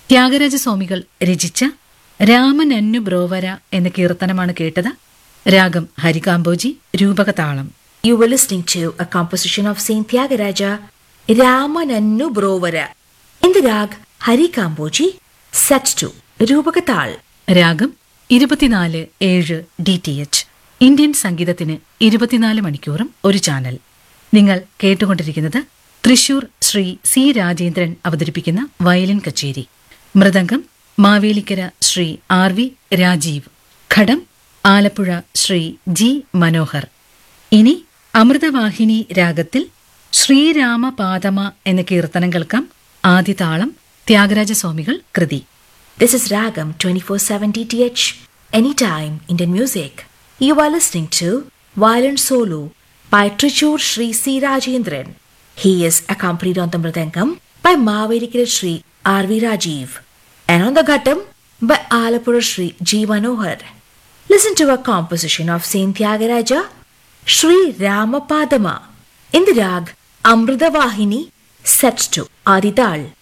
ത്യാഗരാജസ്വാമികൾ രചിച്ച രാമനന്നു ബ്രോവര എന്ന കീർത്തനമാണ് കേട്ടത് രാഗം Harikambhoji രൂപകതാളം You were listening to a composition of Saint Tyagaraja, Ramanannu Brovara, in the rag Hari Kamboji, set to Rupakatal. രാഗം ഇരുപത്തിനാല് ഏഴ് ഡി ടി എച്ച് ഇന്ത്യൻ സംഗീതത്തിന് ഇരുപത്തിനാല് മണിക്കൂറും ഒരു ചാനൽ നിങ്ങൾ കേട്ടുകൊണ്ടിരിക്കുന്നത് തൃശൂർ ശ്രീ സി രാജേന്ദ്രൻ അവതരിപ്പിക്കുന്ന വയലിൻ കച്ചേരി മൃദംഗം മാവേലിക്കര ശ്രീ ആർ വി രാജീവ് ഘടം ആലപ്പുഴ ശ്രീ ജി മനോഹർ ഇനി അമൃതവാഹിനി രാഗത്തിൽ ശ്രീരാമപാദമ എന്ന കീർത്തനം കേൾക്കാം ആദ്യ താളം ത്യാഗരാജസ്വാമികൾ കൃതി This is Ragam 24/7 DTH, anytime Indian music. You are listening to Violin Solo by Trichur Sri C. Rajendran. He is accompanied on the Mridangam by Mavedikira Sri R. V. Rajiv and on the Ghattam by Alapura Sri G. Manohar. Listen to a composition of Saint Tyagaraja, Sri Ramapadama, in the rag Amrita Vahini, set to Adidal.